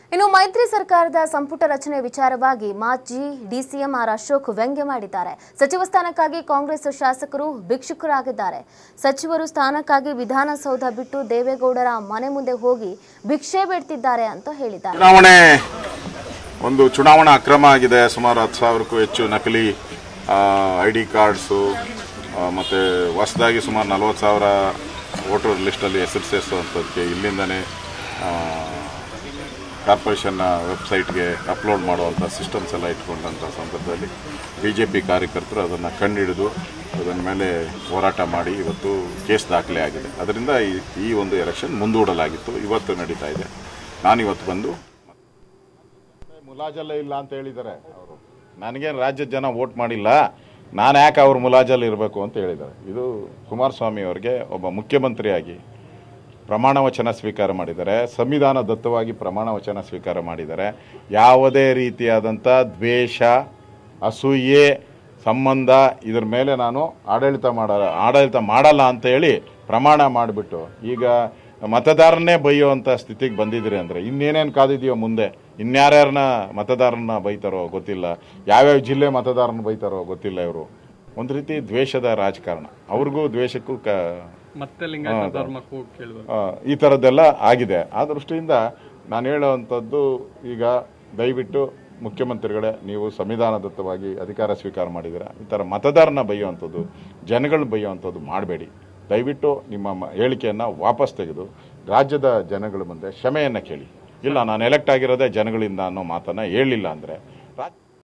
ಇನ್ನು ಮೈತ್ರಿ ಸರ್ಕಾರದ ಸಂಪುಟ ರಚನೆ ವಿಚಾರವಾಗಿ ಮಾಜಿ ಡಿಸಿಎಂ ಆರ್ ಅಶೋಕ್ ವ್ಯಂಗ್ಯ ಮಾಡಿದ್ದಾರೆ ಸಚಿವ ಸ್ಥಾನಕ್ಕಾಗಿ ಕಾಂಗ್ರೆಸ್ ಶಾಸಕರು ಭಿಕ್ಷುಕರಾಗಿದ್ದಾರೆ ಸಚಿವರು ಸ್ಥಾನಕ್ಕಾಗಿ ವಿಧಾನಸೌಧ ಬಿಟ್ಟು ದೇವೇಗೌಡರ ಮನೆ ಮುಂದೆ ಹೋಗಿ ಭಿಕ್ಷೆ ಬೇಡ್ತಿದ್ದಾರೆ ಅಂತ ಹೇಳಿದ್ದಾರೆ ಚುನಾವಣೆ ಒಂದು ಚುನಾವಣಾ ಅಕ್ರಮ ಆಗಿದೆ ಸುಮಾರು ಹತ್ತು ಸಾವಿರಕ್ಕೂ ಹೆಚ್ಚು ನಕಲಿ ಐ ಡಿ ಕಾರ್ಡ್ಸು ಮತ್ತು ಹೊಸದಾಗಿ ಸುಮಾರು ನಲ್ವತ್ತು ಸಾವಿರ ವೋಟರ್ ಲಿಸ್ಟಲ್ಲಿ ಹೆಸರು ಸೇರಿಸುವಂಥದ್ದಕ್ಕೆ ಇಲ್ಲಿಂದನೇ ಕಾರ್ಪೊರೇಷನ್ನ ವೆಬ್ಸೈಟ್ಗೆ ಅಪ್ಲೋಡ್ ಮಾಡುವಂಥ ಸಿಸ್ಟಮ್ಸ್ ಎಲ್ಲ ಇಟ್ಕೊಂಡಂಥ ಸಂದರ್ಭದಲ್ಲಿ ಬಿ ಜೆ ಪಿ ಕಾರ್ಯಕರ್ತರು ಅದನ್ನು ಕಂಡುಹಿಡಿದು ಅದರ ಮೇಲೆ ಹೋರಾಟ ಮಾಡಿ ಇವತ್ತು ಕೇಸ್ ದಾಖಲೆ ಆಗಿದೆ ಅದರಿಂದ ಈ- ಈ ಒಂದು ಎಲೆಕ್ಷನ್ ಮುಂದೂಡಲಾಗಿತ್ತು ಇವತ್ತು ನಡೀತಾ ಇದೆ ನಾನಿವತ್ತು ಬಂದು ಮುಲಾಜಲ್ಲೇ ಇಲ್ಲ ಅಂತ ಹೇಳಿದ್ದಾರೆ ಅವರು ನನಗೇನು ರಾಜ್ಯದ ಜನ ವೋಟ್ ಮಾಡಿಲ್ಲ ನಾನು ಯಾಕೆ ಅವ್ರ ಮುಲಾಜಲ್ಲಿ ಇರಬೇಕು ಅಂತ ಹೇಳಿದ್ದಾರೆ ಇದು ಕುಮಾರಸ್ವಾಮಿ ಅವರಿಗೆ ಒಬ್ಬ ಮುಖ್ಯಮಂತ್ರಿಯಾಗಿ ಪ್ರಮಾಣ ವಚನ ಸ್ವೀಕಾರ ಮಾಡಿದ್ದಾರೆ ಸಂವಿಧಾನ ದತ್ತವಾಗಿ ಪ್ರಮಾಣ ವಚನ ಸ್ವೀಕಾರ ಮಾಡಿದ್ದಾರೆ ಯಾವುದೇ ರೀತಿಯಾದಂಥ ದ್ವೇಷ ಅಸೂಯೆ ಸಂಬಂಧ ಇದ್ರ ಮೇಲೆ ನಾನು ಆಡಳಿತ ಮಾಡ ಆಡಳಿತ ಮಾಡಲ್ಲ ಅಂತ ಹೇಳಿ ಪ್ರಮಾಣ ಮಾಡಿಬಿಟ್ಟು ಈಗ ಮತದಾರನ್ನೇ ಬೈಯುವಂಥ ಸ್ಥಿತಿಗೆ ಬಂದಿದ್ದೀರಿ ಅಂದರೆ ಇನ್ನೇನೇನು ಕಾದಿದೆಯೋ ಮುಂದೆ ಇನ್ಯಾರ್ಯಾರನ್ನ ಮತದಾರನ್ನ ಬೈತಾರೋ ಗೊತ್ತಿಲ್ಲ ಯಾವ್ಯಾವ ಜಿಲ್ಲೆ ಮತದಾರನ ಬೈತಾರೋ ಗೊತ್ತಿಲ್ಲ ಇವರು ಒಂದು ರೀತಿ ದ್ವೇಷದ ರಾಜಕಾರಣ ಅವ್ರಿಗೂ ದ್ವೇಷಕ್ಕೂ ಕ ಮತ್ತೆ ಲಿಂಗಾಯತ ಧರ್ಮಕ್ಕೂ ಕೇಳಿದ್ರು ಆ, ಈ ಥರದ್ದೆಲ್ಲ ಆಗಿದೆ ಆ ದೃಷ್ಟಿಯಿಂದ ನಾನು ಹೇಳುವಂಥದ್ದು ಈಗ ದಯವಿಟ್ಟು ಮುಖ್ಯಮಂತ್ರಿಗಳೇ ನೀವು ಸಂವಿಧಾನದತ್ತವಾಗಿ ಅಧಿಕಾರ ಸ್ವೀಕಾರ ಮಾಡಿದ್ದೀರಾ ಈ ಥರ ಮತದಾರನ ಬೈಯುವಂಥದ್ದು ಜನಗಳನ್ನ ಬೈಯುವಂಥದ್ದು ಮಾಡಬೇಡಿ ದಯವಿಟ್ಟು ನಿಮ್ಮ ಮ- ಹೇಳಿಕೆಯನ್ನು ವಾಪಸ್ ತೆಗೆದು ರಾಜ್ಯದ ಜನಗಳ ಮುಂದೆ ಕ್ಷಮೆಯನ್ನು ಕೇಳಿ ಇಲ್ಲ ನಾನು ಎಲೆಕ್ಟ್ ಆಗಿರೋದೇ ಜನಗಳಿಂದ ಅನ್ನೋ ಮಾತನ್ನು ಹೇಳಲಿಲ್ಲ ಅಂದರೆ